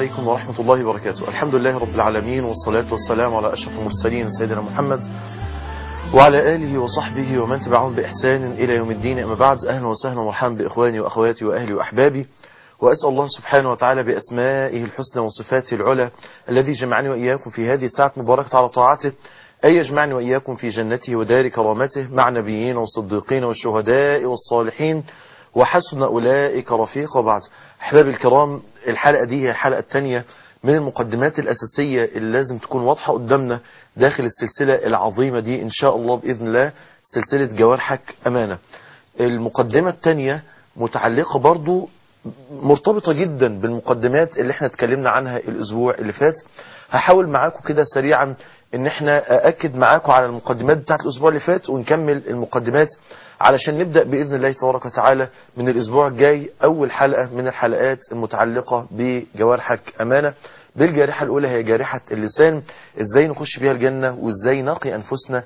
عليكم ورحمة الله وبركاته الحمد لله رب العالمين والصلاة والسلام على أشرف المرسلين سيدنا محمد وعلى آله وصحبه ومن تبعهم بإحسان إلى يوم الدين أما بعد أهلا وسهلا ومرحبا بإخواني وأخواتي وأهلي وأحبابي وأسأل الله سبحانه وتعالى بأسمائه الحسنى وصفاته العلى الذي جمعني وإياكم في هذه الساعة مباركة على طاعته أن يجمعني وإياكم في جنته ودار كرامته مع نبيين والصديقين والشهداء والصالحين وحسن أولئك رفيقا بعد أحبابي الكرام الحلقة دي هي الحلقة الثانية من المقدمات الأساسية اللي لازم تكون واضحة قدامنا داخل السلسلة العظيمة دي إن شاء الله بإذن الله سلسلة جوارحك أمانة المقدمة الثانية متعلقة برضو مرتبطة جدا بالمقدمات اللي احنا اتكلمنا عنها الأسبوع اللي فات هحاول معاكم كده سريعا ان احنا أأكد معاكم على المقدمات بتاعت الأسبوع اللي فات ونكمل المقدمات علشان نبدأ بإذن الله تبارك وتعالى من الأسبوع الجاي أول حلقة من الحلقات المتعلقة بجوارحك أمانة بالجارحة الأولى هي جارحة اللسان إزاي نخش بيها الجنة وإزاي نقي أنفسنا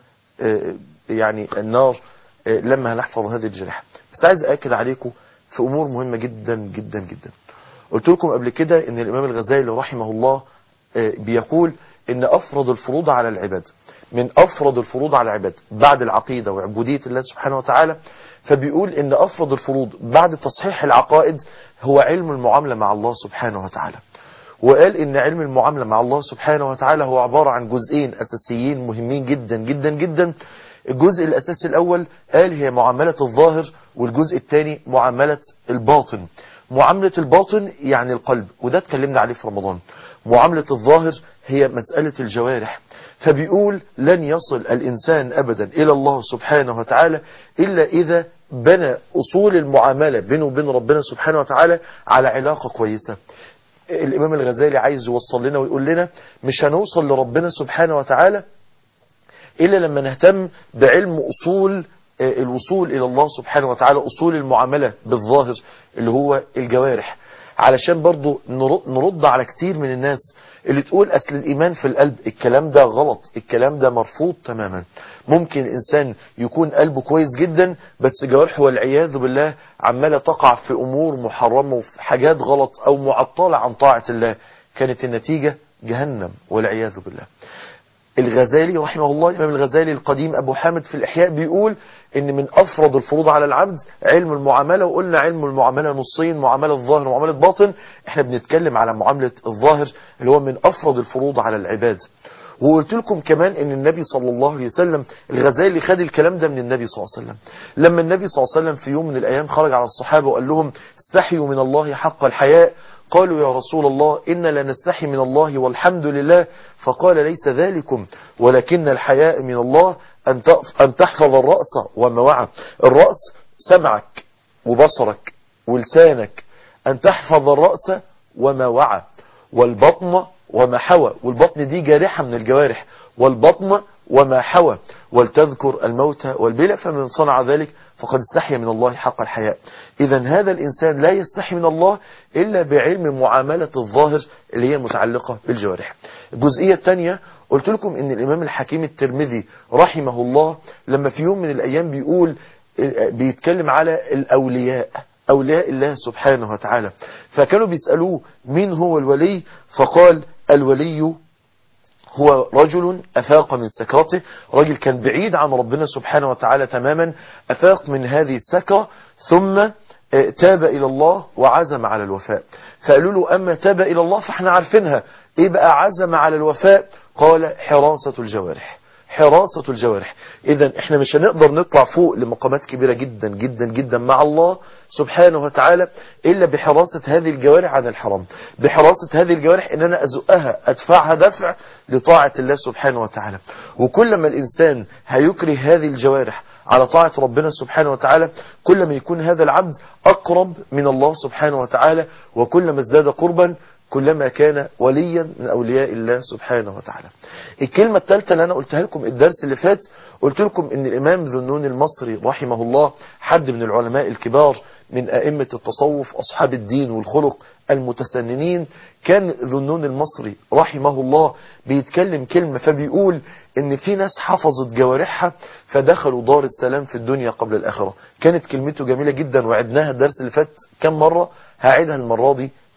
يعني النار لما هنحفظ هذه الجارحة بس عايز أأكد عليكم في أمور مهمة جدا جدا جدا قلت لكم قبل كده ان الإمام الغزالي رحمه الله بيقول ان أفرض الفروض على العباد من أفرض الفروض على العباد بعد العقيدة وعبودية الله سبحانه وتعالى فبيقول ان أفرض الفروض بعد تصحيح العقائد هو علم المعاملة مع الله سبحانه وتعالى وقال ان علم المعاملة مع الله سبحانه وتعالى هو عبارة عن جزئين أساسيين مهمين جدا جدا جدا الجزء الأساسي الأول قال هي معاملة الظاهر والجزء الثاني معاملة الباطن معاملة الباطن يعني القلب وده اتكلمنا عليه في رمضان معاملة الظاهر هي مسألة الجوارح فبيقول لن يصل الإنسان أبدا إلى الله سبحانه وتعالى إلا إذا بنى أصول المعاملة بينه وبين ربنا سبحانه وتعالى على علاقة كويسة الإمام الغزالي عايز يوصل لنا ويقول لنا مش هنوصل لربنا سبحانه وتعالى إلا لما نهتم بعلم أصول الوصول إلى الله سبحانه وتعالى أصول المعاملة بالظاهر اللي هو الجوارح علشان برضو نرد على كتير من الناس اللي تقول أصل الإيمان في القلب الكلام ده غلط الكلام ده مرفوض تماما ممكن إنسان يكون قلبه كويس جدا بس جوارحه والعياذ بالله عمالة تقع في أمور محرمة وفي حاجات غلط أو معطلة عن طاعة الله كانت النتيجة جهنم والعياذ بالله الغزالي رحمه الله الإمام الغزالي القديم أبو حامد في الإحياء بيقول إن من أفرض الفروض على العبد علم المعاملة وقلنا علم المعاملة نصين معاملة الظاهر ومعاملة باطن احنا بنتكلم على معاملة الظاهر اللي هو من أفرض الفروض على العباد وقلت لكم كمان ان النبي صلى الله عليه وسلم الغزالي خد الكلام ده من النبي صلى الله عليه وسلم لما النبي صلى الله عليه وسلم في يوم من الايام خرج على الصحابة وقال لهم استحيوا من الله حق الحياء قالوا يا رسول الله إن لا نستحي من الله والحمد لله فقال ليس ذلكم ولكن الحياء من الله أن تحفظ الرأس وما وعى الرأس سمعك وبصرك ولسانك أن تحفظ الرأس وما وعى والبطن وما حوى والبطن دي جارحة من الجوارح والبطن وما حوى ولتذكر الموت والبلى فمن صنع ذلك فقد استحي من الله حق الحياء إذا هذا الإنسان لا يستحي من الله إلا بعلم معاملة الظاهر اللي هي المتعلقة بالجوارح الجزئية الثانية قلت لكم إن الإمام الحكيم الترمذي رحمه الله لما في يوم من الأيام بيقول بيتكلم على الأولياء أولياء الله سبحانه وتعالى فكانوا بيسألوه مين هو الولي فقال الولي هو رجل أفاق من سكرته رجل كان بعيد عن ربنا سبحانه وتعالى تماما أفاق من هذه السكرة ثم تاب إلى الله وعزم على الوفاء فقالوا له أما تاب إلى الله فاحنا عارفينها إيه بقى عزم على الوفاء قال حراسة الجوارح حراسة الجوارح إذا إحنا مش هنقدر نطلع فوق لمقامات كبيرة جدا جدا جدا مع الله سبحانه وتعالى إلا بحراسة هذه الجوارح عن الحرام بحراسة هذه الجوارح إن أنا أزقها أدفعها دفع لطاعة الله سبحانه وتعالى وكلما الإنسان هيكره هذه الجوارح على طاعة ربنا سبحانه وتعالى كلما يكون هذا العبد أقرب من الله سبحانه وتعالى وكلما ازداد قربا كلما كان وليا من أولياء الله سبحانه وتعالى الكلمة الثالثة اللي أنا قلتها لكم الدرس اللي فات قلت لكم أن الإمام ذنون المصري رحمه الله حد من العلماء الكبار من أئمة التصوف أصحاب الدين والخلق المتسننين كان ذنون المصري رحمه الله بيتكلم كلمة فبيقول ان في ناس حفظت جوارحها فدخلوا دار السلام في الدنيا قبل الآخرة كانت كلمته جميلة جدا وعدناها الدرس اللي فات كم مرة هعيدها المرة دي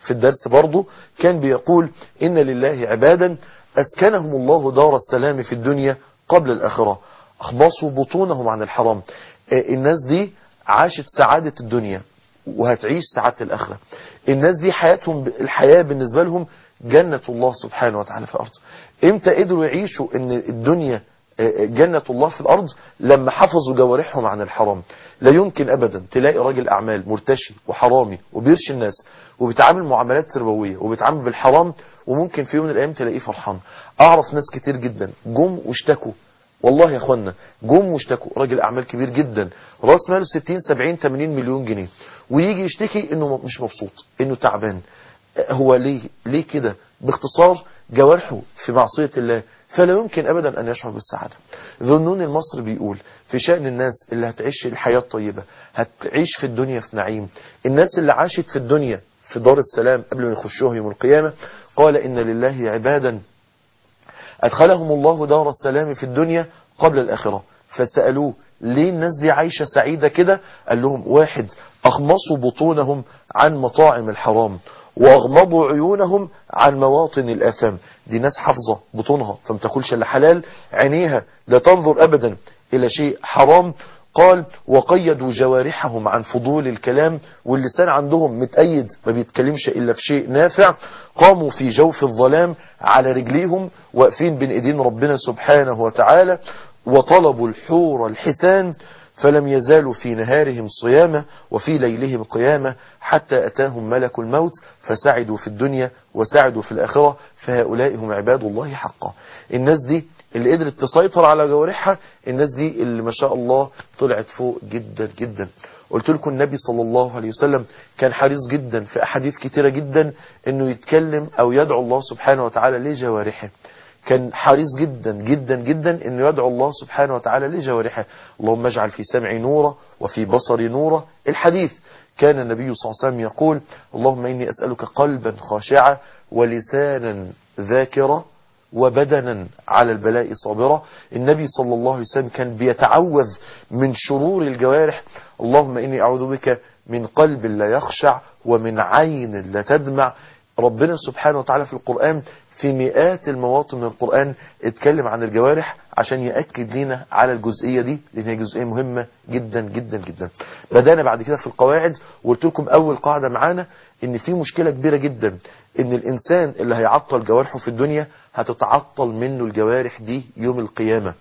في الدرس برضه كان بيقول إن لله عبادا أسكنهم الله دار السلام في الدنيا قبل الآخرة أخبصوا بطونهم عن الحرام الناس دي عاشت سعادة الدنيا وهتعيش سعادة الآخرة الناس دي حياتهم الحياة بالنسبة لهم جنة الله سبحانه وتعالى في الأرض امتى قدروا يعيشوا ان الدنيا جنة الله في الأرض لما حفظوا جوارحهم عن الحرام لا يمكن أبدا تلاقي راجل أعمال مرتشي وحرامي وبيرشي الناس وبيتعامل معاملات تربوية وبيتعامل بالحرام وممكن في يوم من الأيام تلاقيه فرحان أعرف ناس كتير جدا جم واشتكوا والله يا اخوانا جم واشتكوا راجل اعمال كبير جدا راس ماله 60 70 80 مليون جنيه ويجي يشتكي انه مش مبسوط انه تعبان هو ليه ليه كده باختصار جوارحه في معصية الله فلا يمكن ابدا ان يشعر بالسعادة ذنون المصري بيقول في شأن الناس اللي هتعيش الحياة الطيبة هتعيش في الدنيا في نعيم الناس اللي عاشت في الدنيا في دار السلام قبل ما يخشوها يوم القيامة قال ان لله عبادا أدخلهم الله دار السلام في الدنيا قبل الآخرة فسألوه ليه الناس دي عايشة سعيدة كده قال لهم واحد أخمصوا بطونهم عن مطاعم الحرام وأغمضوا عيونهم عن مواطن الآثام دي ناس حافظة بطونها فما تاكلش الا حلال عينيها لا تنظر أبدا إلى شيء حرام قال وقيدوا جوارحهم عن فضول الكلام واللسان عندهم متأيد ما بيتكلمش إلا في شيء نافع قاموا في جوف الظلام على رجليهم واقفين بين ايدين ربنا سبحانه وتعالى وطلبوا الحور الحسان فلم يزالوا في نهارهم صيامة وفي ليلهم قيامة حتى أتاهم ملك الموت فسعدوا في الدنيا وسعدوا في الآخرة فهؤلاء هم عباد الله حقا الناس دي اللي قدرت تسيطر على جوارحها الناس دي اللي ما شاء الله طلعت فوق جدا جدا قلت لكم النبي صلى الله عليه وسلم كان حريص جدا في أحاديث كتيرة جدا انه يتكلم او يدعو الله سبحانه وتعالى لجوارحه كان حريص جدا جدا جدا انه يدعو الله سبحانه وتعالى لجوارحه اللهم اجعل في سمعي نورا وفي بصري نورا الحديث كان النبي صلى الله عليه وسلم يقول اللهم إني أسألك قلبا خاشعا ولسانا ذاكرا وبدنا على البلاء صابرا النبي صلى الله عليه وسلم كان بيتعوذ من شرور الجوارح اللهم إني أعوذ بك من قلب لا يخشع ومن عين لا تدمع ربنا سبحانه وتعالى في القرآن في مئات المواطن من القرآن اتكلم عن الجوارح عشان يأكد لنا على الجزئية دي لأن هي جزئية مهمة جدا جدا جدا بدأنا بعد كده في القواعد وقلت لكم أول قاعدة معانا إن في مشكلة كبيرة جدا إن الإنسان اللي هيعطل جوارحه في الدنيا هتتعطل منه الجوارح دي يوم القيامة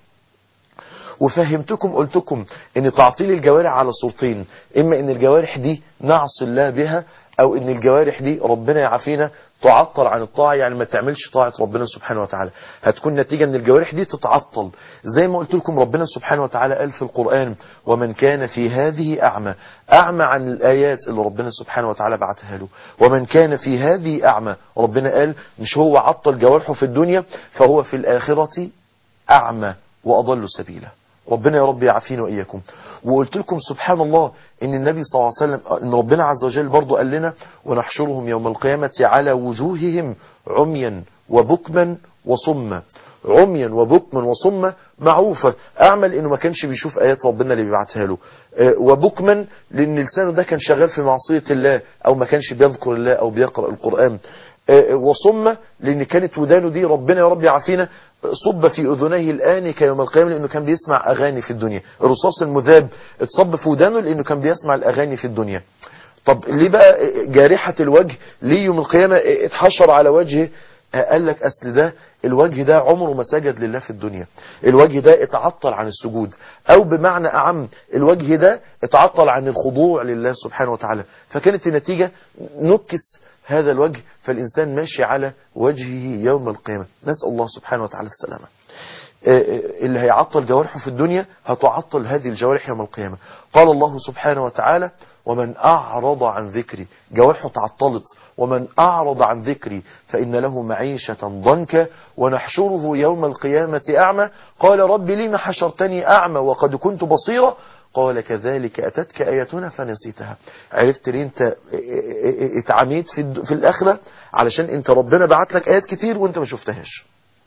وفهمتكم قلتكم ان تعطيل الجوارح على صورتين اما ان الجوارح دي نعصي الله بها او ان الجوارح دي ربنا يعافينا تعطل عن الطاعة يعني ما تعملش طاعة ربنا سبحانه وتعالى هتكون نتيجة ان الجوارح دي تتعطل زي ما قلت لكم ربنا سبحانه وتعالى قال في القرآن ومن كان في هذه أعمى أعمى عن الآيات اللي ربنا سبحانه وتعالى بعتها له ومن كان في هذه أعمى ربنا قال مش هو عطل جوارحه في الدنيا فهو في الآخرة أعمى وأضل سبيلا ربنا يا رب يعافينا وإياكم وقلت لكم سبحان الله ان النبي صلى الله عليه وسلم ان ربنا عز وجل برضو قال لنا ونحشرهم يوم القيامة على وجوههم عميا وبكما وصما عميا وبكما وصما معروفة اعمل انه ما كانش بيشوف ايات ربنا اللي بيبعتها له أه وبكما لان لسانه ده كان شغال في معصية الله او ما كانش بيذكر الله او بيقرأ القرآن أه وصمة لان كانت ودانه دي ربنا يا رب يعافينا صب في اذنيه الآنك يوم القيامة لانه كان بيسمع اغاني في الدنيا الرصاص المذاب اتصب في ودانه لانه كان بيسمع الاغاني في الدنيا طب ليه بقى جارحة الوجه ليه يوم القيامة اتحشر على وجهه قال لك اصل ده الوجه ده عمره ما سجد لله في الدنيا الوجه ده اتعطل عن السجود او بمعنى اعم الوجه ده اتعطل عن الخضوع لله سبحانه وتعالى فكانت النتيجة نكس هذا الوجه فالإنسان ماشي على وجهه يوم القيامة نسأل الله سبحانه وتعالى السلامة اللي هيعطل جوارحه في الدنيا هتعطل هذه الجوارح يوم القيامة قال الله سبحانه وتعالى ومن أعرض عن ذكري جوارحه تعطلت ومن أعرض عن ذكري فإن له معيشة ضنكا ونحشره يوم القيامة أعمى قال رب لما حشرتني أعمى وقد كنت بصيرا قال كذلك أتتك آياتنا فنسيتها عرفت ليه انت اتعميت في, في الآخرة علشان انت ربنا بعت لك آيات كتير وانت ما شفتهاش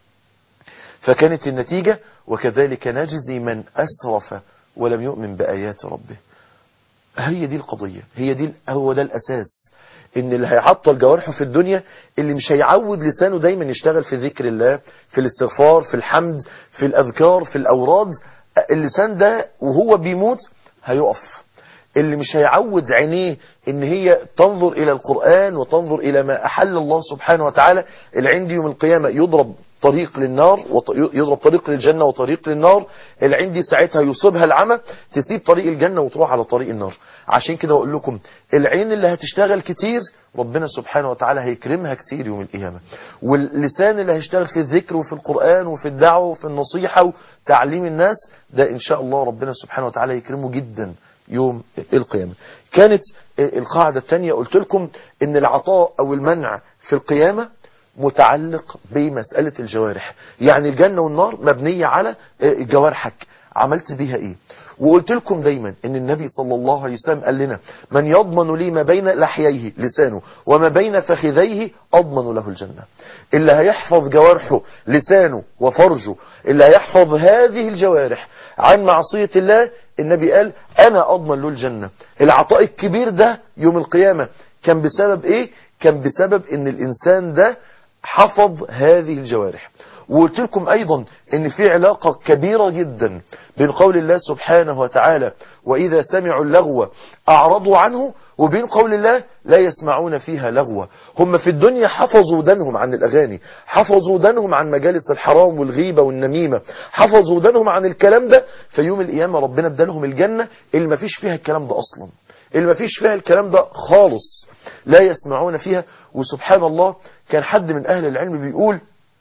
فكانت النتيجة وكذلك نجزي من أسرف ولم يؤمن بآيات ربه هي دي القضية هي دي هو ده الأساس ان اللي هيعطل جوارحه في الدنيا اللي مش هيعود لسانه دايما يشتغل في ذكر الله في الاستغفار في الحمد في الاذكار في الاوراد اللسان ده وهو بيموت هيقف اللي مش هيعود عينيه ان هي تنظر الى القرآن وتنظر الى ما احل الله سبحانه وتعالى العند يوم القيامة يضرب طريق للنار يضرب طريق للجنة وطريق للنار العندي ساعتها يصيبها العمى تسيب طريق الجنة وتروح على طريق النار عشان كده اقول لكم العين اللي هتشتغل كتير ربنا سبحانه وتعالى هيكرمها كتير يوم القيامة واللسان اللي هيشتغل في الذكر وفي القرآن وفي الدعوة وفي النصيحة وتعليم الناس ده ان شاء الله ربنا سبحانه وتعالى يكرمه جدا يوم القيامة كانت القاعدة الثانية قلت لكم ان العطاء او المنع في القيامة متعلق بمسألة الجوارح يعني الجنة والنار مبنية على جوارحك عملت بيها ايه وقلت لكم دايما ان النبي صلى الله عليه وسلم قال لنا من يضمن لي ما بين لحييه لسانه وما بين فخذيه اضمن له الجنة اللي هيحفظ جوارحه لسانه وفرجه اللي هيحفظ هذه الجوارح عن معصية الله النبي قال انا اضمن له الجنة العطاء الكبير ده يوم القيامة كان بسبب ايه كان بسبب ان الانسان ده حفظ هذه الجوارح وقلت لكم ايضا ان في علاقة كبيرة جدا بين قول الله سبحانه وتعالى واذا سمعوا اللغو اعرضوا عنه وبين قول الله لا يسمعون فيها لغوة هم في الدنيا حفظوا ودانهم عن الاغاني حفظوا ودانهم عن مجالس الحرام والغيبة والنميمة حفظوا ودانهم عن الكلام ده في يوم القيامة ربنا ادالهم الجنة اللي ما فيش فيها الكلام ده اصلا اللي ما فيش فيها الكلام ده خالص لا يسمعون فيها وسبحان الله كان حد من أهل العلم بيقول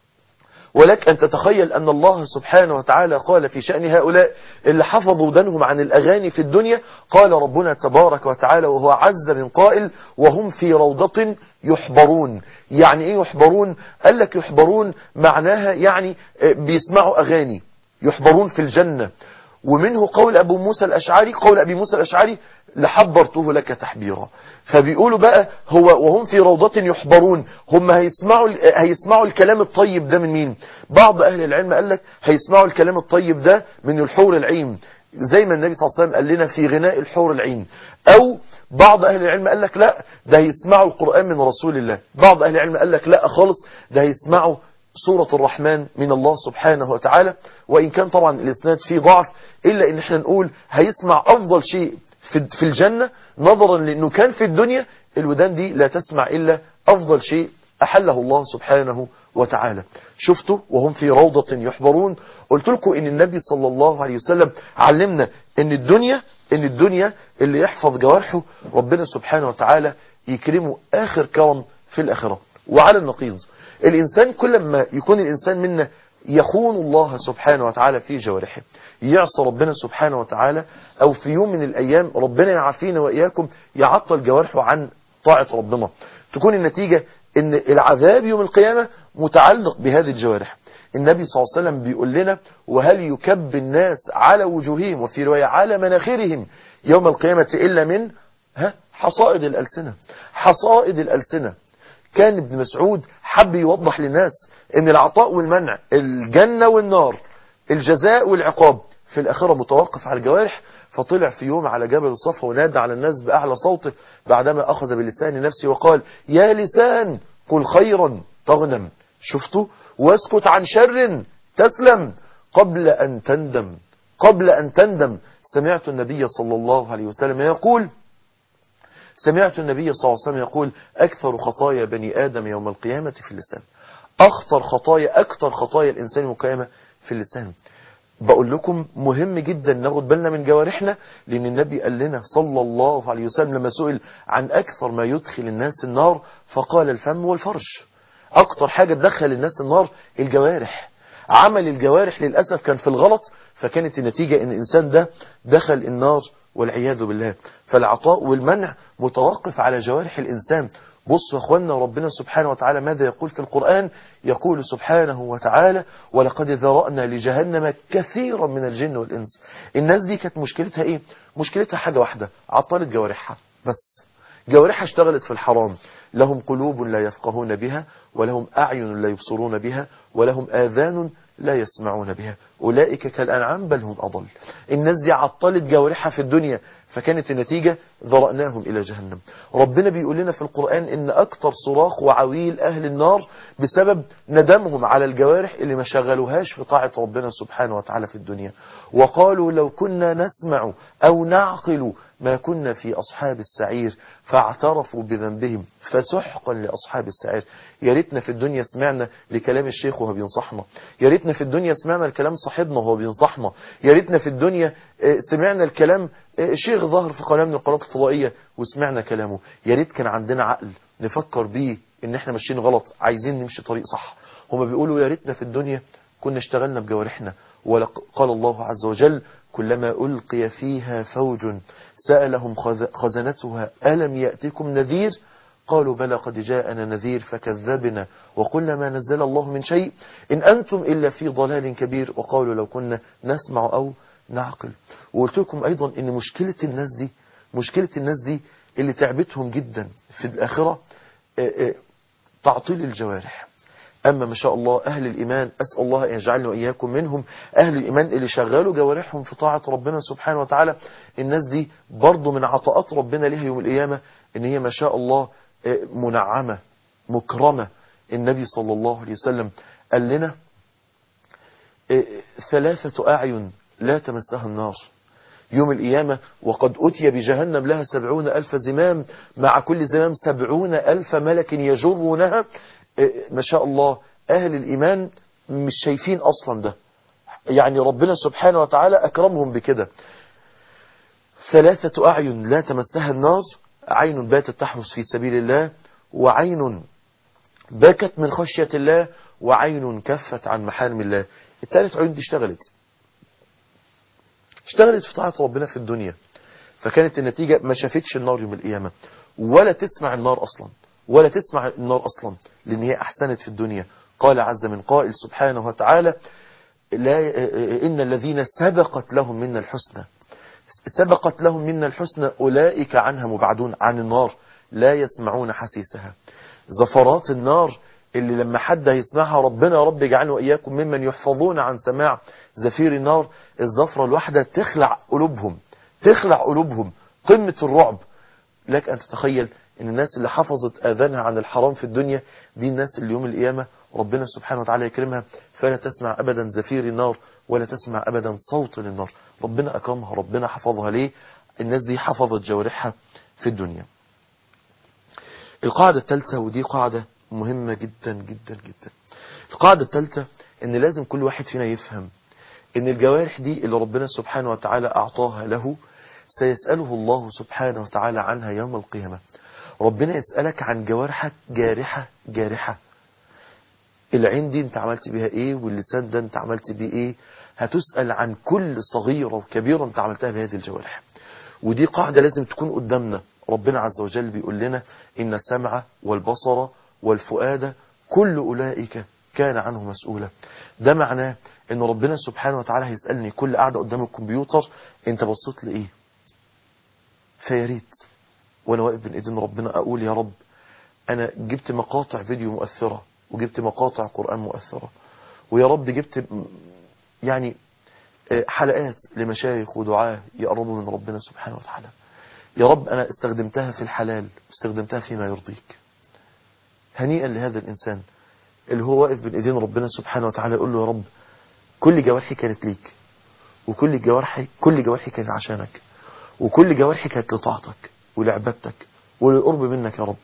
ولك أن تتخيل أن الله سبحانه وتعالى قال في شأن هؤلاء اللي حفظوا دنهم عن الأغاني في الدنيا قال ربنا تبارك وتعالى وهو عز من قائل وهم في روضة يحبرون يعني إيه يحبرون قال لك يحبرون معناها يعني بيسمعوا أغاني يحبرون في الجنة ومنه قول أبو موسى الأشعري قول أبي موسى الأشعري لحبرته لك تحبيرا فبيقولوا بقى هو وهم في روضة يحبرون هم هيسمعوا هيسمعوا الكلام الطيب ده من مين بعض أهل العلم قال لك هيسمعوا الكلام الطيب ده من الحور العين زي ما النبي صلى الله عليه وسلم قال لنا في غناء الحور العين أو بعض أهل العلم قال لك لا ده هيسمعوا القرآن من رسول الله بعض أهل العلم قال لك لا خالص ده هيسمعوا سورة الرحمن من الله سبحانه وتعالى وإن كان طبعا الإسناد فيه ضعف إلا إن احنا نقول هيسمع أفضل شيء في الجنة نظرا لأنه كان في الدنيا الودان دي لا تسمع إلا أفضل شيء أحله الله سبحانه وتعالى شفتوا وهم في روضة يحبرون قلت لكم إن النبي صلى الله عليه وسلم علمنا إن الدنيا إن الدنيا اللي يحفظ جوارحه ربنا سبحانه وتعالى يكرمه آخر كرم في الآخرة وعلى النقيض الإنسان كل ما يكون الإنسان منا يخون الله سبحانه وتعالى في جوارحه يعصى ربنا سبحانه وتعالى أو في يوم من الأيام ربنا يعافينا وإياكم يعطل جوارحه عن طاعة ربنا تكون النتيجة ان العذاب يوم القيامة متعلق بهذه الجوارح النبي صلى الله عليه وسلم بيقول لنا وهل يكب الناس على وجوههم وفي رواية على مناخرهم يوم القيامة إلا من ها حصائد الألسنة حصائد الألسنة كان ابن مسعود حب يوضح للناس ان العطاء والمنع الجنة والنار الجزاء والعقاب في الآخرة متوقف على الجوارح فطلع في يوم على جبل الصفا ونادى على الناس بأعلى صوته بعدما أخذ بلسان نفسه وقال يا لسان قل خيرا تغنم شفتوا واسكت عن شر تسلم قبل أن تندم قبل أن تندم سمعت النبي صلى الله عليه وسلم يقول سمعت النبي صلى الله عليه وسلم يقول أكثر خطايا بني آدم يوم القيامة في اللسان أخطر خطايا أكثر خطايا الإنسان يوم القيامة في اللسان بقول لكم مهم جدا ناخد بالنا من جوارحنا لأن النبي قال لنا صلى الله عليه وسلم لما سئل عن أكثر ما يدخل الناس النار فقال الفم والفرج أكتر حاجة تدخل الناس النار الجوارح عمل الجوارح للأسف كان في الغلط فكانت النتيجة ان الإنسان ده دخل النار والعياذ بالله فالعطاء والمنع متوقف على جوارح الإنسان بصوا يا اخوانا ربنا سبحانه وتعالى ماذا يقول في القرآن يقول سبحانه وتعالى ولقد ذرأنا لجهنم كثيرا من الجن والإنس الناس دي كانت مشكلتها ايه مشكلتها حاجة واحدة عطلت جوارحها بس جوارحها اشتغلت في الحرام لهم قلوب لا يفقهون بها ولهم أعين لا يبصرون بها ولهم آذان لا يسمعون بها أولئك كالأنعام بل هم أضل الناس دي عطلت جوارحها في الدنيا فكانت النتيجة ذرأناهم إلى جهنم ربنا بيقول لنا في القرآن إن أكتر صراخ وعويل أهل النار بسبب ندمهم على الجوارح اللي ما شغلوهاش في طاعة ربنا سبحانه وتعالى في الدنيا وقالوا لو كنا نسمع أو نعقل ما كنا في أصحاب السعير فاعترفوا بذنبهم فسحقا لأصحاب السعير يا ريتنا في الدنيا سمعنا لكلام الشيخ وهو بينصحنا يا ريتنا في الدنيا سمعنا الكلام صاحبنا وهو بينصحنا يا ريتنا في الدنيا سمعنا الكلام شيخ ظهر في قناة من القنوات الفضائية وسمعنا كلامه يا ريت كان عندنا عقل نفكر بيه ان احنا ماشيين غلط عايزين نمشي طريق صح هما بيقولوا يا ريتنا في الدنيا كنا اشتغلنا بجوارحنا قال الله عز وجل كلما ألقي فيها فوج سألهم خزنتها ألم يأتكم نذير قالوا بلى قد جاءنا نذير فكذبنا وقلنا ما نزل الله من شيء إن أنتم إلا في ضلال كبير وقالوا لو كنا نسمع أو نعقل وقلت لكم أيضا إن مشكلة الناس دي مشكلة الناس دي اللي تعبتهم جدا في الآخرة تعطيل الجوارح أما ما شاء الله أهل الإيمان أسأل الله أن يجعلني وإياكم منهم أهل الإيمان اللي شغالوا جوارحهم في طاعة ربنا سبحانه وتعالى الناس دي برضو من عطاءات ربنا لها يوم القيامة إن هي ما شاء الله منعمة مكرمة النبي صلى الله عليه وسلم قال لنا ثلاثة أعين لا تمسها النار يوم القيامة وقد أتي بجهنم لها سبعون ألف زمام مع كل زمام سبعون ألف ملك يجرونها ما شاء الله أهل الإيمان مش شايفين أصلا ده يعني ربنا سبحانه وتعالى أكرمهم بكده ثلاثة أعين لا تمسها النار عين باتت تحرس في سبيل الله وعين بكت من خشية الله وعين كفت عن محارم الله الثالث عين دي اشتغلت اشتغلت في طاعة ربنا في الدنيا فكانت النتيجة ما شافتش النار يوم القيامة ولا تسمع النار أصلا ولا تسمع النار أصلا لأن هي أحسنت في الدنيا قال عز من قائل سبحانه وتعالى لا إن الذين سبقت لهم منا الحسنى سبقت لهم منا الحسنى أولئك عنها مبعدون عن النار لا يسمعون حسيسها زفرات النار اللي لما حد يسمعها ربنا يا رب يجعلنا وإياكم ممن يحفظون عن سماع زفير النار الزفرة الواحدة تخلع قلوبهم تخلع قلوبهم قمة الرعب لك أن تتخيل ان الناس اللي حفظت اذانها عن الحرام في الدنيا دي الناس اللي يوم القيامة ربنا سبحانه وتعالى يكرمها فلا تسمع ابدا زفير النار ولا تسمع ابدا صوت للنار ربنا اكرمها ربنا حفظها ليه الناس دي حفظت جوارحها في الدنيا القاعدة الثالثة ودي قاعدة مهمة جدا جدا جدا القاعدة الثالثة ان لازم كل واحد فينا يفهم ان الجوارح دي اللي ربنا سبحانه وتعالى اعطاها له سيسأله الله سبحانه وتعالى عنها يوم القيامة ربنا يسألك عن جوارحك جارحة جارحة العين دي انت عملت بيها ايه واللسان ده انت عملت بيه ايه هتسأل عن كل صغيرة وكبيرة انت عملتها بهذه الجوارح ودي قاعدة لازم تكون قدامنا ربنا عز وجل بيقول لنا إن السمع والبصر والفؤاد كل أولئك كان عنه مسؤولا ده معناه ان ربنا سبحانه وتعالى هيسألني كل قاعدة قدام الكمبيوتر انت بصيت لإيه فياريت وانا واقف بين ايدين ربنا اقول يا رب انا جبت مقاطع فيديو مؤثرة وجبت مقاطع قرآن مؤثرة ويا رب جبت يعني حلقات لمشايخ ودعاة يقربوا من ربنا سبحانه وتعالى يا رب انا استخدمتها في الحلال واستخدمتها فيما يرضيك هنيئا لهذا الانسان اللي هو واقف بين ايدين ربنا سبحانه وتعالى يقول له يا رب كل جوارحي كانت ليك وكل جوارحي كل جوارحي كانت عشانك وكل جوارحي كانت لطاعتك ولعبادتك وللقرب منك يا رب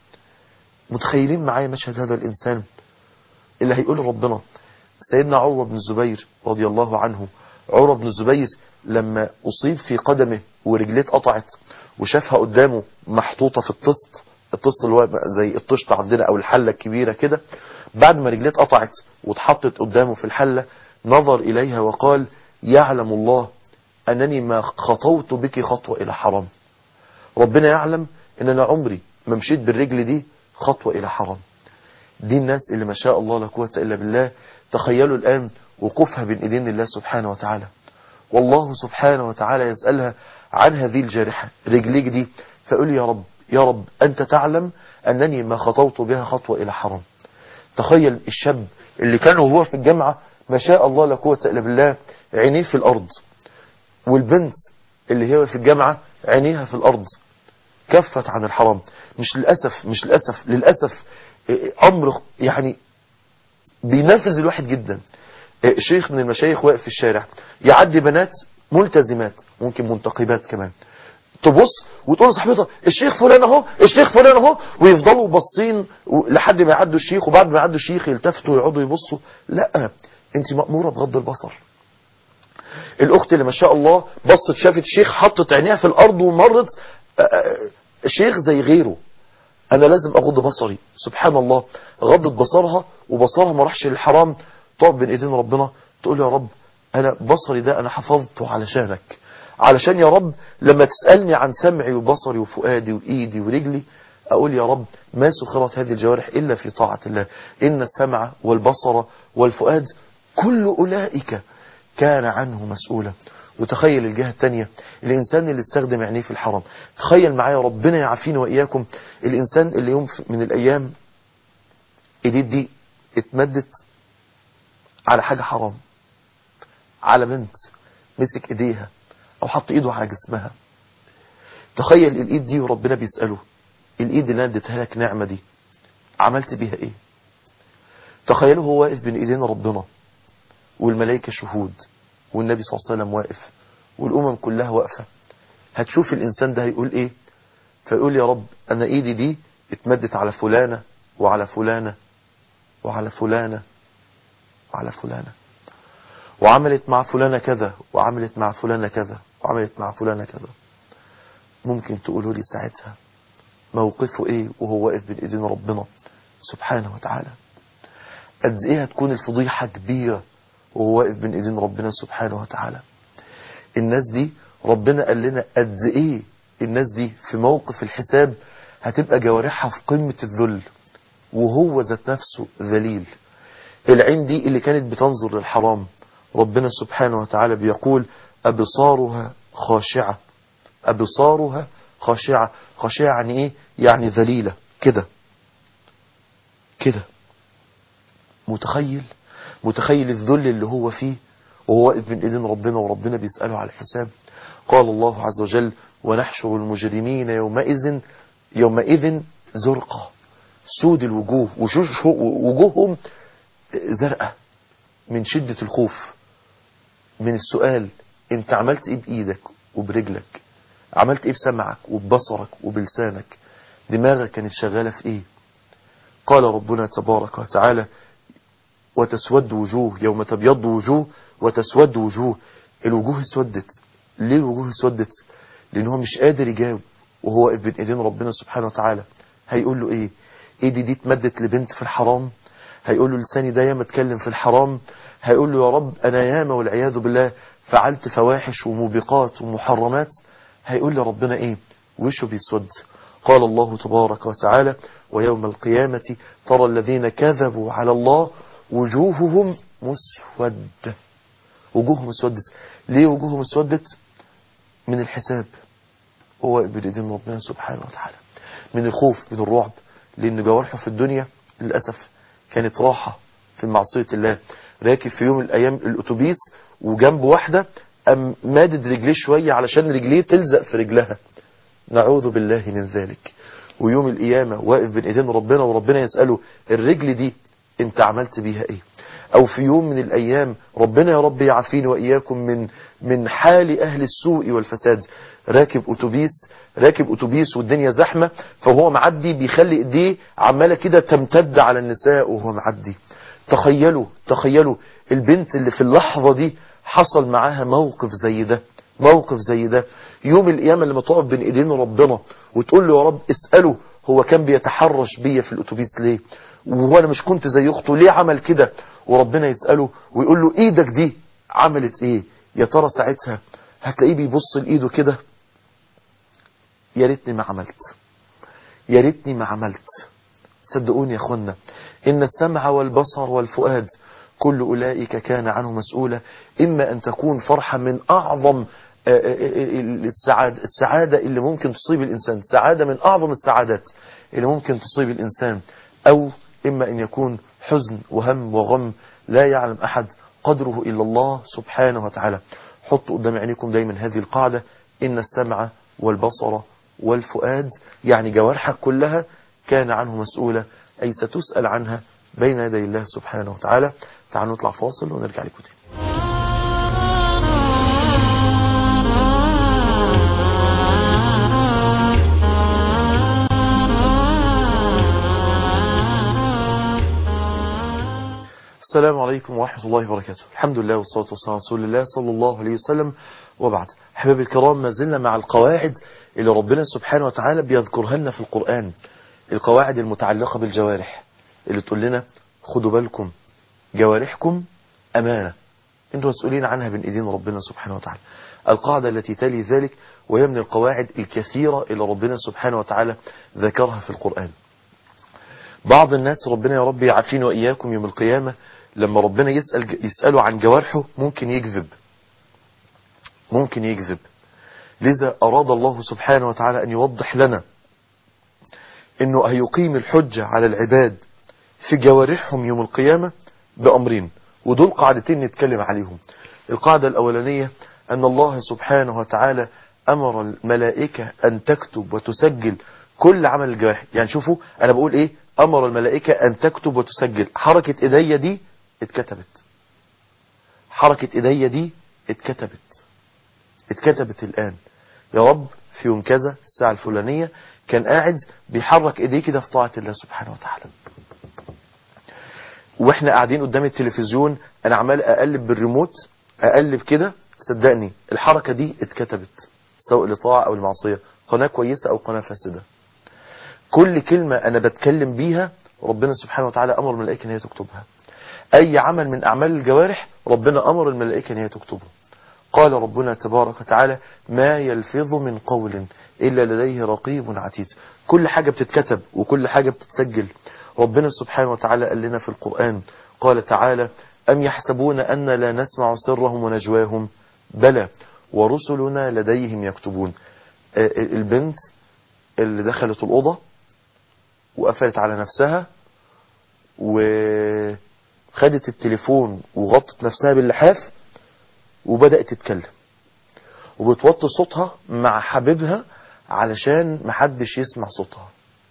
متخيلين معايا مشهد هذا الإنسان اللي هيقول ربنا سيدنا عروة بن الزبير رضي الله عنه عروة بن الزبير لما أصيب في قدمه ورجليه اتقطعت وشافها قدامه محطوطة في الطست الطست اللي هو زي الطشت عندنا أو الحلة الكبيرة كده بعد ما رجليه اتقطعت واتحطت قدامه في الحلة نظر إليها وقال يعلم الله أنني ما خطوت بك خطوة إلى حرام ربنا يعلم ان انا عمري ما مشيت بالرجل دي خطوة الى حرام دي الناس اللي ما شاء الله لا قوه الا بالله تخيلوا الان وقوفها بين ايدين الله سبحانه وتعالى والله سبحانه وتعالى يسألها عن هذه الجارحة رجليك دي فقول يا رب يا رب أنت تعلم أنني ما خطوت بها خطوة إلى حرام تخيل الشاب اللي كان وهو في الجامعة ما شاء الله لا قوة إلا بالله عينيه في الأرض والبنت اللي هي في الجامعة عينيها في الأرض كفت عن الحرام مش للأسف مش للأسف للأسف أمر يعني بينفذ الواحد جدا شيخ من المشايخ واقف في الشارع يعدي بنات ملتزمات ممكن منتقبات كمان تبص وتقول لصاحبتها الشيخ فلان اهو الشيخ فلان اهو ويفضلوا باصين لحد ما يعدوا الشيخ وبعد ما يعدوا الشيخ يلتفتوا ويقعدوا يبصوا لا انت مأمورة بغض البصر الاخت اللي ما شاء الله بصت شافت الشيخ حطت عينيها في الارض ومرت شيخ زي غيره انا لازم اغض بصري سبحان الله غضت بصرها وبصرها ما راحش للحرام تقف بين ايدين ربنا تقول يا رب انا بصري ده انا حفظته علشانك علشان يا رب لما تسألني عن سمعي وبصري وفؤادي وإيدي ورجلي أقول يا رب ما سخرت هذه الجوارح إلا في طاعة الله إن السمع والبصر والفؤاد كل أولئك كان عنه مسؤولا وتخيل الجهة الثانية الإنسان اللي استخدم عينيه في الحرام تخيل معايا ربنا يعافينا وإياكم الإنسان اللي يوم من الأيام إيديه دي اتمدت على حاجة حرام على بنت مسك إيديها او حط ايده على جسمها تخيل الايد دي وربنا بيسأله الايد اللي انا اديتها لك نعمة دي عملت بيها ايه تخيلوا هو واقف بين ايدين ربنا والملائكة شهود والنبي صلى الله عليه وسلم واقف والامم كلها واقفة هتشوف الانسان ده هيقول ايه فيقول يا رب انا ايدي دي اتمدت على فلانة وعلى فلانة وعلى فلانة وعلى فلانة وعملت مع فلانة كذا وعملت مع فلانة كذا وعملت مع فلانة كذا ممكن تقولوا لي ساعتها موقفه ايه وهو واقف بين ايدين ربنا سبحانه وتعالى قد ايه هتكون الفضيحة كبيرة وهو واقف بين ايدين ربنا سبحانه وتعالى الناس دي ربنا قال لنا قد ايه الناس دي في موقف الحساب هتبقى جوارحها في قمة الذل وهو ذات نفسه ذليل العين دي اللي كانت بتنظر للحرام ربنا سبحانه وتعالى بيقول أبصارها خاشعة أبصارها خاشعة خاشعة يعني إيه يعني ذليلة كده كده متخيل متخيل الذل اللي هو فيه وهو واقف بين ايدين ربنا وربنا بيسأله على الحساب قال الله عز وجل ونحشر المجرمين يومئذ يومئذ زرقا سود الوجوه وجوههم زرقاء من شدة الخوف من السؤال انت عملت ايه بايدك وبرجلك عملت ايه بسمعك وببصرك وبلسانك دماغك كانت شغالة في ايه قال ربنا تبارك وتعالى وتسود وجوه يوم تبيض وجوه وتسود وجوه الوجوه اسودت ليه الوجوه اسودت لان هو مش قادر يجاوب وهو واقف بين ايدين ربنا سبحانه وتعالى هيقول له ايه ايدي دي اتمدت لبنت في الحرام هيقول له لساني ده ياما اتكلم في الحرام هيقول له يا رب انا ياما والعياذ بالله فعلت فواحش وموبقات ومحرمات هيقول لي ربنا ايه وشه بيسود قال الله تبارك وتعالى ويوم القيامة ترى الذين كذبوا على الله وجوههم مسودة وجوههم اسودت ليه وجوههم اسودت من الحساب هو بإيدين ربنا سبحانه وتعالى من الخوف من الرعب لأن جوارحه في الدنيا للأسف كانت راحة في معصية الله راكب في يوم من الأيام الأتوبيس وجنب واحدة أم مادد رجليه شوية علشان رجليه تلزق في رجلها نعوذ بالله من ذلك ويوم القيامة واقف بين ايدين ربنا وربنا يسأله الرجل دي انت عملت بيها ايه او في يوم من الايام ربنا يا رب يعافيني واياكم من من حال اهل السوء والفساد راكب اتوبيس راكب اتوبيس والدنيا زحمة فهو معدي بيخلي ايديه عمالة كده تمتد على النساء وهو معدي تخيلوا تخيلوا البنت اللي في اللحظة دي حصل معاها موقف زي ده موقف زي ده يوم القيامة لما تقف بين ايدين ربنا وتقول له يا رب اسأله هو كان بيتحرش بيا في الاتوبيس ليه وهو انا مش كنت زي اخته ليه عمل كده وربنا يسأله ويقول له ايدك دي عملت ايه يا ترى ساعتها هتلاقيه بيبص لايده كده يا ريتني ما عملت يا ريتني ما عملت صدقوني يا اخوانا ان السمع والبصر والفؤاد كل أولئك كان عنه مسؤولا إما أن تكون فرحة من أعظم السعادة, السعادة اللي ممكن تصيب الإنسان سعادة من أعظم السعادات اللي ممكن تصيب الإنسان أو إما أن يكون حزن وهم وغم لا يعلم أحد قدره إلا الله سبحانه وتعالى حطوا قدام عينيكم دايما هذه القاعدة إن السمع والبصر والفؤاد يعني جوارحك كلها كان عنه مسؤولة أي ستسأل عنها بين يدي الله سبحانه وتعالى تعالوا نطلع فاصل ونرجع لكم تاني السلام عليكم ورحمة الله وبركاته الحمد لله والصلاة والسلام على رسول الله صلى الله عليه وسلم وبعد حبايبي الكرام ما زلنا مع القواعد اللي ربنا سبحانه وتعالى بيذكرها لنا في القرآن القواعد المتعلقة بالجوارح اللي تقول لنا خدوا بالكم جوارحكم أمانة انتوا مسؤولين عنها بين ايدين ربنا سبحانه وتعالى القاعدة التي تلي ذلك وهي من القواعد الكثيرة اللي ربنا سبحانه وتعالى ذكرها في القرآن بعض الناس ربنا يا رب يعافينا وإياكم يوم القيامة لما ربنا يسأل يسأله عن جوارحه ممكن يكذب ممكن يكذب لذا أراد الله سبحانه وتعالى أن يوضح لنا أنه هيقيم الحجة على العباد في جوارحهم يوم القيامة بأمرين ودول قاعدتين نتكلم عليهم القاعدة الأولانية أن الله سبحانه وتعالى أمر الملائكة أن تكتب وتسجل كل عمل الجوارح يعني شوفوا أنا بقول إيه أمر الملائكة أن تكتب وتسجل حركة إيديا دي اتكتبت حركة إيديا دي اتكتبت اتكتبت الآن يا رب في يوم كذا الساعة الفلانية كان قاعد بيحرك ايديه كده في طاعة الله سبحانه وتعالى واحنا قاعدين قدام التلفزيون انا عمال اقلب بالريموت اقلب كده صدقني الحركة دي اتكتبت سواء لطاعة او المعصية قناة كويسة او قناة فاسدة كل كلمة انا بتكلم بيها ربنا سبحانه وتعالى امر الملائكة ان هي تكتبها اي عمل من اعمال الجوارح ربنا امر الملائكة ان هي تكتبه قال ربنا تبارك وتعالى ما يلفظ من قول إلا لديه رقيب عتيد كل حاجة بتتكتب وكل حاجة بتتسجل ربنا سبحانه وتعالى قال لنا في القرآن قال تعالى أم يحسبون أن لا نسمع سرهم ونجواهم بلى ورسلنا لديهم يكتبون البنت اللي دخلت الأوضة وقفلت على نفسها وخدت التليفون وغطت نفسها باللحاف وبدأت تتكلم وبتوطي صوتها مع حبيبها علشان محدش يسمع صوتها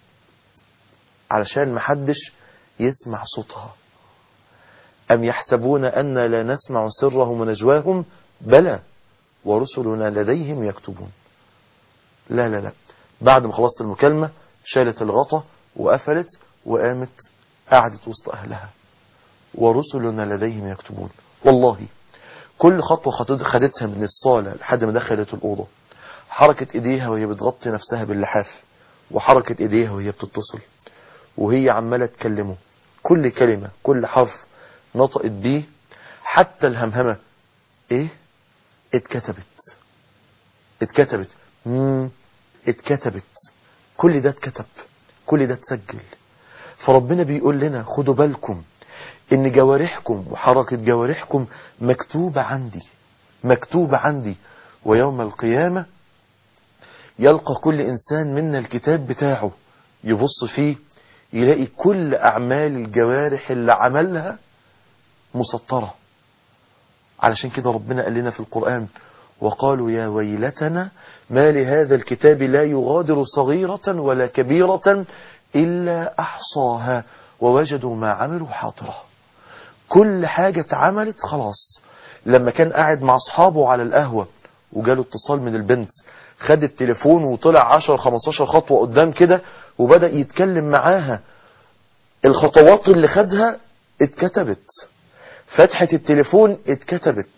علشان محدش يسمع صوتها أم يحسبون أن لا نسمع سرهم ونجواهم بلى ورسلنا لديهم يكتبون لا لا لا بعد ما خلصت المكالمة شالت الغطا وقفلت وقامت قعدت وسط أهلها ورسلنا لديهم يكتبون والله كل خطوة خدتها من الصالة لحد ما دخلت الأوضة حركة إيديها وهي بتغطي نفسها باللحاف وحركة إيديها وهي بتتصل وهي عمالة تكلمه كل كلمة كل حرف نطقت بيه حتى الهمهمة إيه اتكتبت اتكتبت مم اتكتبت كل ده اتكتب كل ده اتسجل فربنا بيقول لنا خدوا بالكم ان جوارحكم وحركة جوارحكم مكتوبة عندي مكتوبة عندي ويوم القيامة يلقى كل انسان منا الكتاب بتاعه يبص فيه يلاقي كل اعمال الجوارح اللي عملها مسطرة علشان كده ربنا قال لنا في القرآن وقالوا يا ويلتنا ما لهذا الكتاب لا يغادر صغيرة ولا كبيرة إلا أحصاها ووجدوا ما عملوا حاضرة كل حاجة اتعملت خلاص لما كان قاعد مع أصحابه على القهوة وجاله اتصال من البنت خد التليفون وطلع 10 15 خطوة قدام كده وبدأ يتكلم معاها الخطوات اللي خدها اتكتبت فتحة التليفون اتكتبت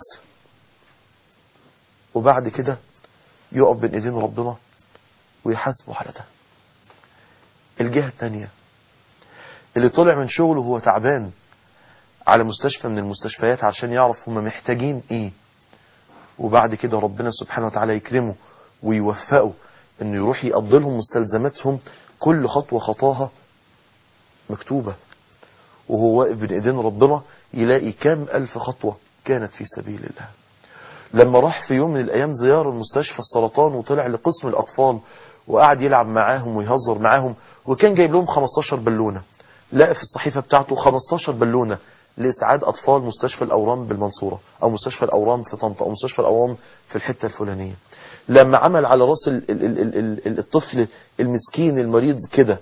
وبعد كده يقف بين ايدين ربنا ويحاسبه على ده الجهة التانية اللي طلع من شغله وهو تعبان على مستشفى من المستشفيات عشان يعرف هم محتاجين ايه وبعد كده ربنا سبحانه وتعالى يكرمه ويوفقه انه يروح يقضي لهم مستلزماتهم كل خطوة خطاها مكتوبة وهو واقف بين ايدين ربنا يلاقي كام الف خطوة كانت في سبيل الله لما راح في يوم من الايام زيارة المستشفى السرطان وطلع لقسم الاطفال وقعد يلعب معاهم ويهزر معاهم وكان جايب لهم 15 بالونة لقى في الصحيفة بتاعته 15 بالونة لإسعاد أطفال مستشفى الأورام بالمنصورة أو مستشفى الأورام في طنطا أو مستشفى الأورام في الحتة الفلانية لما عمل على راس ال- ال- ال- ال- ال- الطفل المسكين المريض كده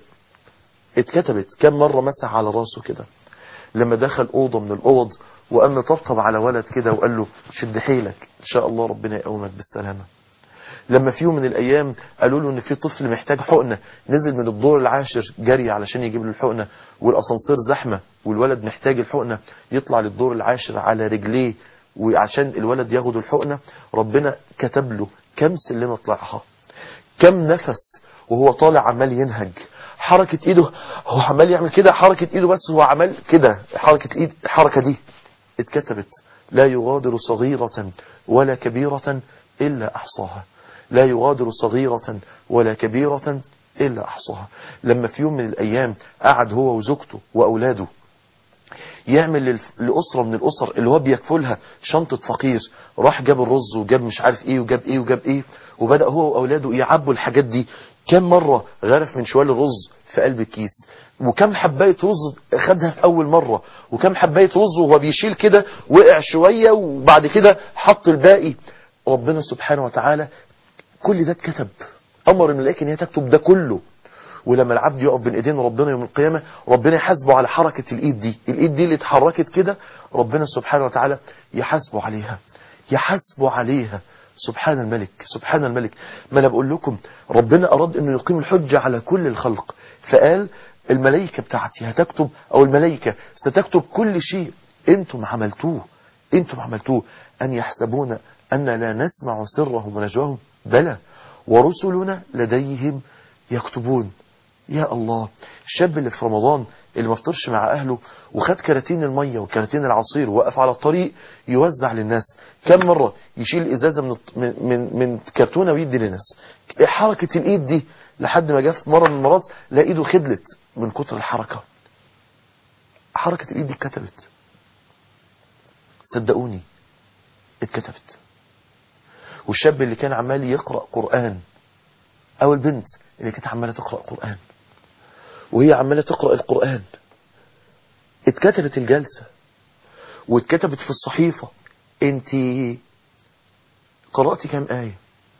اتكتبت كم مرة مسح على راسه كده لما دخل أوضة من الأوض وقام طبطب على ولد كده وقال له شد حيلك إن شاء الله ربنا يقومك بالسلامة لما في يوم من الأيام قالوا له إن في طفل محتاج حقنة نزل من الدور العاشر جري علشان يجيب له الحقنة والأسانسير زحمة والولد محتاج الحقنة يطلع للدور العاشر على رجليه وعشان الولد ياخد الحقنة ربنا كتب له كم سلمة طلعها كم نفس وهو طالع عمال ينهج حركة ايده هو عمال يعمل كده حركة ايده بس هو عمال كده حركة ايد الحركة دي اتكتبت لا يغادر صغيرة ولا كبيرة إلا أحصاها لا يغادر صغيرة ولا كبيرة إلا أحصاها لما في يوم من الأيام قعد هو وزوجته وأولاده يعمل للف- لأسرة من الأسر اللي هو بيكفلها شنطة فقير راح جاب الرز وجاب مش عارف ايه وجاب ايه وجاب ايه وبدأ هو وأولاده يعبوا الحاجات دي كم مرة غرف من شوال الرز في قلب الكيس وكم حباية رز خدها في أول مرة وكم حباية رز وهو بيشيل كده وقع شوية وبعد كده حط الباقي ربنا سبحانه وتعالى كل ده اتكتب أمر الملائكة ان هي تكتب ده كله ولما العبد يقف بين ايدين ربنا يوم القيامة ربنا يحاسبه على حركة الايد دي الايد دي اللي اتحركت كده ربنا سبحانه وتعالى يحاسبه عليها يحاسبه عليها سبحان الملك سبحان الملك ما انا بقول لكم ربنا اراد انه يقيم الحجة على كل الخلق فقال الملائكة بتاعتي هتكتب او الملائكة ستكتب كل شيء انتم عملتوه انتم عملتوه ان يحسبون ان لا نسمع سرهم ونجواهم بلى ورسلنا لديهم يكتبون يا الله الشاب اللي في رمضان اللي ما فطرش مع اهله وخد كراتين الميه وكراتين العصير ووقف على الطريق يوزع للناس كم مره يشيل ازازه من الط- من من, من كرتونه ويدي للناس حركه الايد دي لحد ما جه في مره من المرات لا ايده خدلت من كتر الحركه حركه الايد دي اتكتبت صدقوني اتكتبت والشاب اللي كان عمال يقرا قران او البنت اللي كانت عماله تقرا قران وهي عماله تقرا القران اتكتبت الجلسه واتكتبت في الصحيفه انت قراتي كم ايه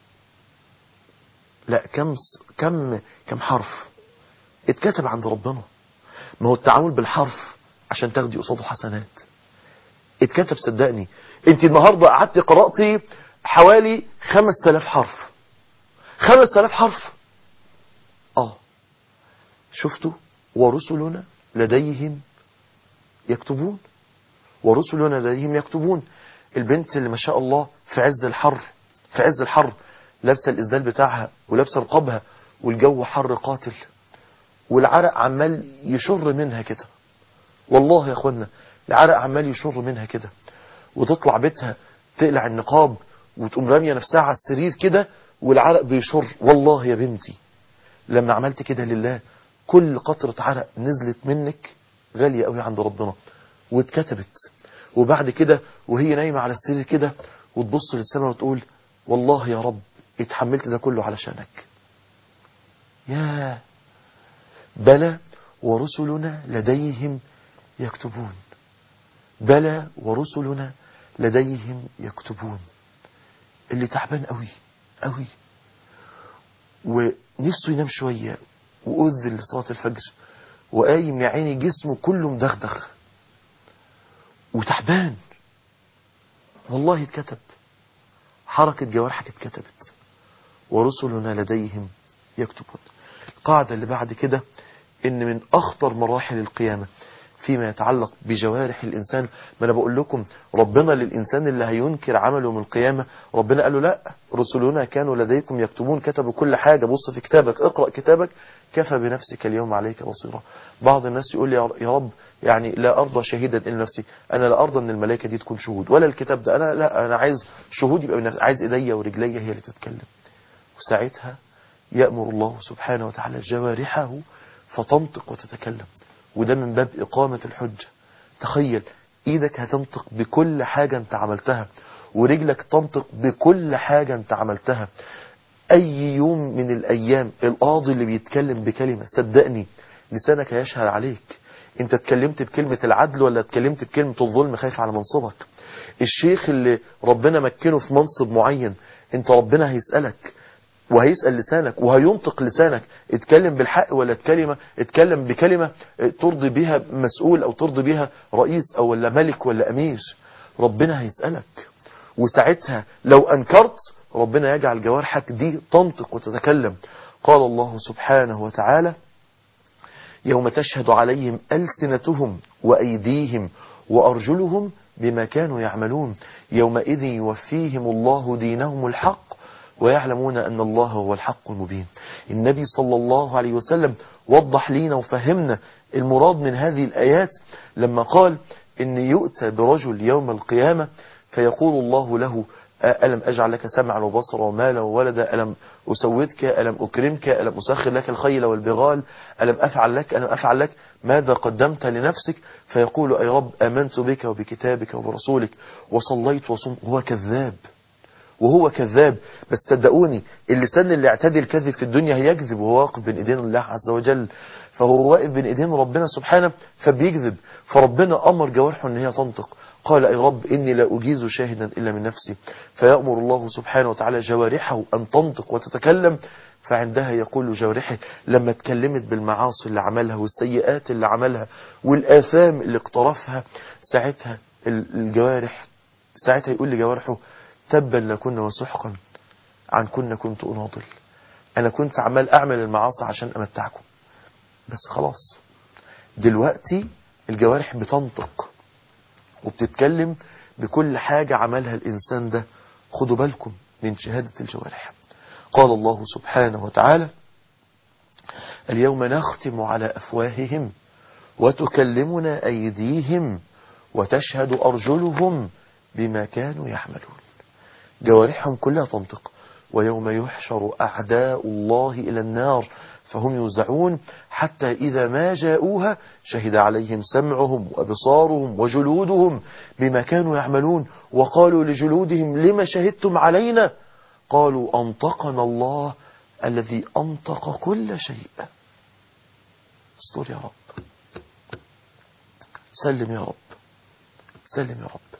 لا كم س- كم كم حرف اتكتب عند ربنا ما هو التعامل بالحرف عشان تاخدي قصاده حسنات اتكتب صدقني انت النهارده قعدتي قراتي حوالي 5000 حرف 5000 حرف اه شفتوا ورسلنا لديهم يكتبون ورسلنا لديهم يكتبون البنت اللي ما شاء الله في عز الحر في عز الحر لابسه الاسدال بتاعها ولابسه رقابها والجو حر قاتل والعرق عمال يشر منها كده والله يا اخوانا العرق عمال يشر منها كده وتطلع بيتها تقلع النقاب وتقوم راميه نفسها على السرير كده والعرق بيشر والله يا بنتي لما عملت كده لله كل قطرة عرق نزلت منك غالية قوي عند ربنا واتكتبت وبعد كده وهي نايمة على السرير كده وتبص للسماء وتقول والله يا رب اتحملت ده كله علشانك يا بلى ورسلنا لديهم يكتبون بلى ورسلنا لديهم يكتبون اللي تعبان قوي قوي ونفسه ينام شوية وأذن لصلاة الفجر وقايم يا عيني جسمه كله مدغدغ وتعبان والله اتكتب حركة جوارحك اتكتبت ورسلنا لديهم يكتبون القاعدة اللي بعد كده ان من اخطر مراحل القيامة فيما يتعلق بجوارح الإنسان ما أنا بقول لكم ربنا للإنسان اللي هينكر عمله من القيامة ربنا قال له لا رسلنا كانوا لديكم يكتبون كتبوا كل حاجة بص في كتابك اقرأ كتابك كفى بنفسك اليوم عليك بصيرة بعض الناس يقول لي يا رب يعني لا أرضى شهيدا إلا نفسي أنا لا أرضى أن الملائكة دي تكون شهود ولا الكتاب ده أنا لا أنا عايز شهود يبقى بنفسي عايز إيديا ورجليا هي اللي تتكلم وساعتها يأمر الله سبحانه وتعالى جوارحه فتنطق وتتكلم وده من باب إقامة الحجة تخيل إيدك هتنطق بكل حاجة أنت عملتها ورجلك تنطق بكل حاجة أنت عملتها أي يوم من الأيام القاضي اللي بيتكلم بكلمة صدقني لسانك هيشهد عليك انت اتكلمت بكلمة العدل ولا اتكلمت بكلمة الظلم خايف على منصبك الشيخ اللي ربنا مكنه في منصب معين انت ربنا هيسألك وهيسأل لسانك وهينطق لسانك اتكلم بالحق ولا اتكلم اتكلم بكلمة ترضي بها مسؤول او ترضي بها رئيس او ولا ملك ولا امير ربنا هيسألك وساعتها لو انكرت ربنا يجعل جوارحك دي تنطق وتتكلم قال الله سبحانه وتعالى يوم تشهد عليهم ألسنتهم وأيديهم وأرجلهم بما كانوا يعملون يومئذ يوفيهم الله دينهم الحق ويعلمون أن الله هو الحق المبين النبي صلى الله عليه وسلم وضح لينا وفهمنا المراد من هذه الآيات لما قال إن يؤتى برجل يوم القيامة فيقول الله له ألم أجعل لك سمعا وبصرا ومالا وولدا ألم أسودك ألم أكرمك ألم أسخر لك الخيل والبغال ألم أفعل لك ألم أفعل لك ماذا قدمت لنفسك فيقول أي رب آمنت بك وبكتابك وبرسولك وصليت وصمت هو كذاب وهو كذاب بس صدقوني اللسان اللي اعتدي الكذب في الدنيا هيكذب وهو واقف بين ايدين الله عز وجل فهو واقف بين ايدين ربنا سبحانه فبيكذب فربنا امر جوارحه ان هي تنطق قال اي رب اني لا اجيز شاهدا الا من نفسي فيامر الله سبحانه وتعالى جوارحه ان تنطق وتتكلم فعندها يقول جوارحه لما اتكلمت بالمعاصي اللي عملها والسيئات اللي عملها والآثام اللي اقترفها ساعتها الجوارح ساعتها يقول لجوارحه تبا لكن وسحقا عن كنا كنت أناضل أنا كنت عمال أعمل المعاصي عشان أمتعكم بس خلاص دلوقتي الجوارح بتنطق وبتتكلم بكل حاجة عملها الإنسان ده خدوا بالكم من شهادة الجوارح قال الله سبحانه وتعالى اليوم نختم على أفواههم وتكلمنا أيديهم وتشهد أرجلهم بما كانوا يعملون جوارحهم كلها تنطق ويوم يحشر أعداء الله إلى النار فهم يوزعون حتى إذا ما جاءوها شهد عليهم سمعهم وأبصارهم وجلودهم بما كانوا يعملون وقالوا لجلودهم لما شهدتم علينا قالوا أنطقنا الله الذي أنطق كل شيء استر يا رب سلم يا رب سلم يا رب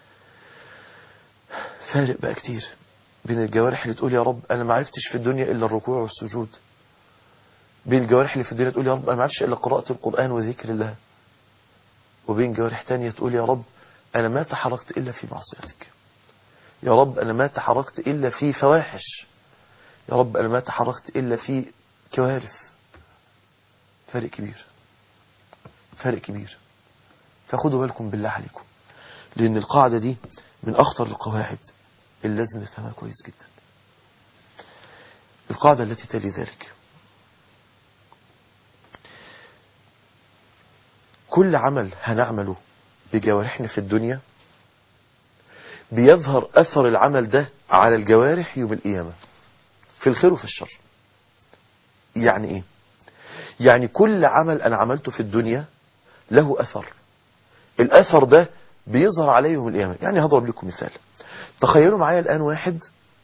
فارق بقى كتير بين الجوارح اللي تقول يا رب أنا ما عرفتش في الدنيا إلا الركوع والسجود بين الجوارح اللي في الدنيا تقول يا رب أنا ما عرفتش إلا قراءة القرآن وذكر الله وبين جوارح تانية تقول يا رب أنا ما تحركت إلا في معصيتك يا رب أنا ما تحركت إلا في فواحش يا رب أنا ما تحركت إلا في كوارث فارق كبير فارق كبير فخدوا بالكم بالله عليكم لأن القاعدة دي من أخطر القواعد اللي لازم نفهمها كويس جدا القاعدة التي تلي ذلك كل عمل هنعمله بجوارحنا في الدنيا بيظهر أثر العمل ده على الجوارح يوم القيامة في الخير وفي الشر يعني إيه يعني كل عمل أنا عملته في الدنيا له أثر الأثر ده بيظهر عليه يوم القيامة يعني هضرب لكم مثال تخيلوا معايا الآن واحد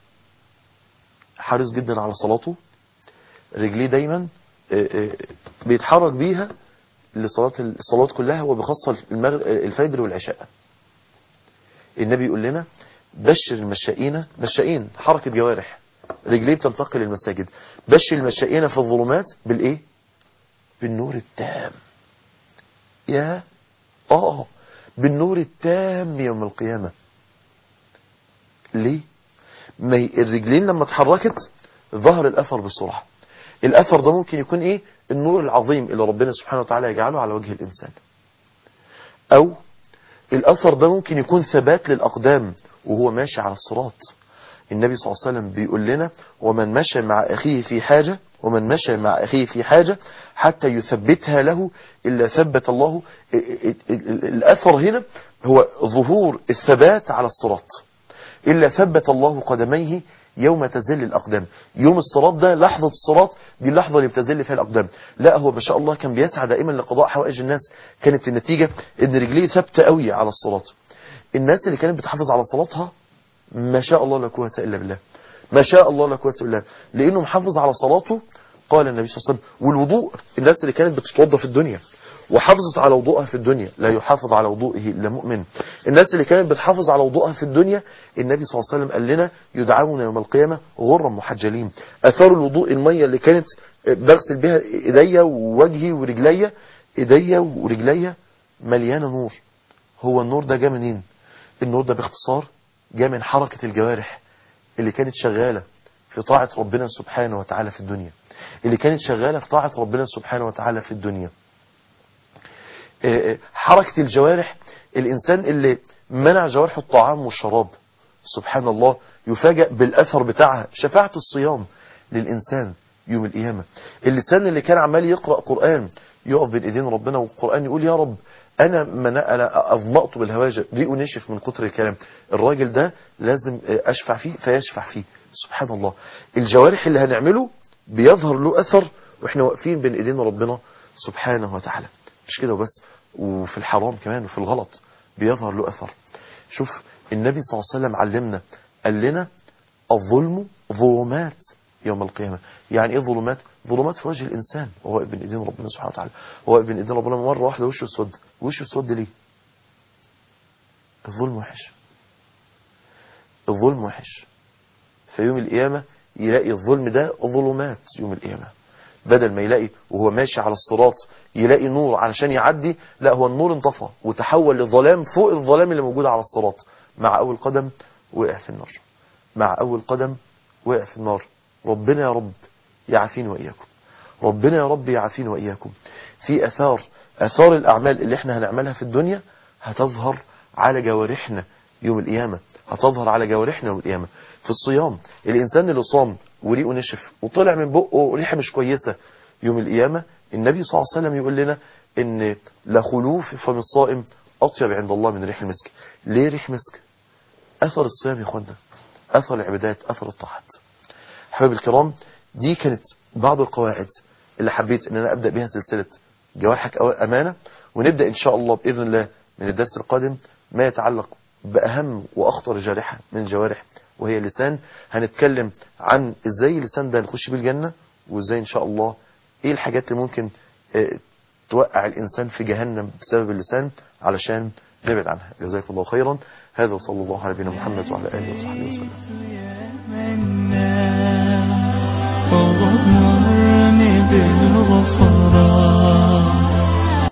حريص جدا على صلاته رجليه دايما بيتحرك بيها لصلاة الصلوات كلها وبخاصة الفجر والعشاء النبي يقول لنا بشر المشائين مشائين حركة جوارح رجليه بتنتقل المساجد بشر المشائين في الظلمات بالايه بالنور التام يا اه بالنور التام يوم القيامة ليه ما الرجلين لما اتحركت ظهر الأثر بسرعة الأثر ده ممكن يكون إيه النور العظيم اللي ربنا سبحانه وتعالى يجعله على وجه الإنسان أو الأثر ده ممكن يكون ثبات للأقدام وهو ماشي على الصراط النبي صلى الله عليه وسلم بيقول لنا ومن مشى مع أخيه في حاجة ومن مشى مع أخيه في حاجة حتى يثبتها له إلا ثبت الله الأثر هنا هو ظهور الثبات على الصراط إلا ثبت الله قدميه يوم تزل الأقدام يوم الصراط ده لحظة الصراط دي اللحظة اللي بتزل فيها الأقدام لا هو ما شاء الله كان بيسعى دائما لقضاء حوائج الناس كانت النتيجة ان رجليه ثابتة قوي على الصراط الناس اللي كانت بتحافظ على صلاتها ما شاء الله لا قوة إلا بالله ما شاء الله لا قوة إلا بالله لأنه محافظ على صلاته قال النبي صلى الله عليه وسلم والوضوء الناس اللي كانت بتتوضى في الدنيا وحافظت على وضوءها في الدنيا لا يحافظ على وضوئه إلا مؤمن الناس اللي كانت بتحافظ على وضوءها في الدنيا النبي صلى الله عليه وسلم قال لنا يدعون يوم القيامة غرا محجلين أثار الوضوء المية اللي كانت بغسل بها إيديا ووجهي ورجليا إيديا ورجليا مليانة نور هو النور ده جاء منين النور ده باختصار جاء من حركة الجوارح اللي كانت شغالة في طاعة ربنا سبحانه وتعالى في الدنيا اللي كانت شغالة في طاعة ربنا سبحانه وتعالى في الدنيا حركة الجوارح الإنسان اللي منع جوارحه الطعام والشراب سبحان الله يفاجأ بالأثر بتاعها شفاعة الصيام للإنسان يوم القيامة اللسان اللي كان عمال يقرأ قرآن يقف بين ايدين ربنا والقرآن يقول يا رب انا من انا اظمأت بالهواجر ريقه نشف من كتر الكلام الراجل ده لازم اشفع فيه فيشفع فيه سبحان الله الجوارح اللي هنعمله بيظهر له اثر واحنا واقفين بين ايدين ربنا سبحانه وتعالى مش كده وبس وفي الحرام كمان وفي الغلط بيظهر له اثر شوف النبي صلى الله عليه وسلم علمنا قال لنا الظلم ظلمات يوم القيامة يعني ايه ظلمات ظلمات في وجه الانسان وهو واقف بين ايدين ربنا سبحانه وتعالى هو واقف بين ايدين ربنا مره واحده وشه اسود وشه اسود ليه الظلم وحش الظلم وحش في يوم القيامة يلاقي الظلم ده ظلمات يوم القيامة بدل ما يلاقي وهو ماشي على الصراط يلاقي نور علشان يعدي لا هو النور انطفى وتحول لظلام فوق الظلام اللي موجود على الصراط مع اول قدم وقع في النار مع اول قدم وقع في النار ربنا يا رب يعافيني وإياكم ربنا يا رب يعافيني وإياكم في أثار أثار الأعمال اللي احنا هنعملها في الدنيا هتظهر على جوارحنا يوم القيامة هتظهر على جوارحنا يوم القيامة في الصيام الإنسان اللي صام وريقه نشف وطلع من بقه ريحة مش كويسة يوم القيامة النبي صلى الله عليه وسلم يقول لنا ان لخلوف فم الصائم أطيب عند الله من ريح المسك ليه ريح مسك أثر الصيام يا اخوانا أثر العبادات أثر الطاعات حبايب الكرام دي كانت بعض القواعد اللي حبيت ان انا ابدأ بها سلسلة جوارحك امانة ونبدأ ان شاء الله باذن الله من الدرس القادم ما يتعلق باهم واخطر جارحة من الجوارح وهي اللسان هنتكلم عن ازاي اللسان ده نخش بيه الجنة وازاي ان شاء الله ايه الحاجات اللي ممكن اه توقع الانسان في جهنم بسبب اللسان علشان نبعد عنها جزاكم الله خيرا هذا وصلى الله على نبينا محمد وعلى اله وصحبه وسلم وغمرني بالغفران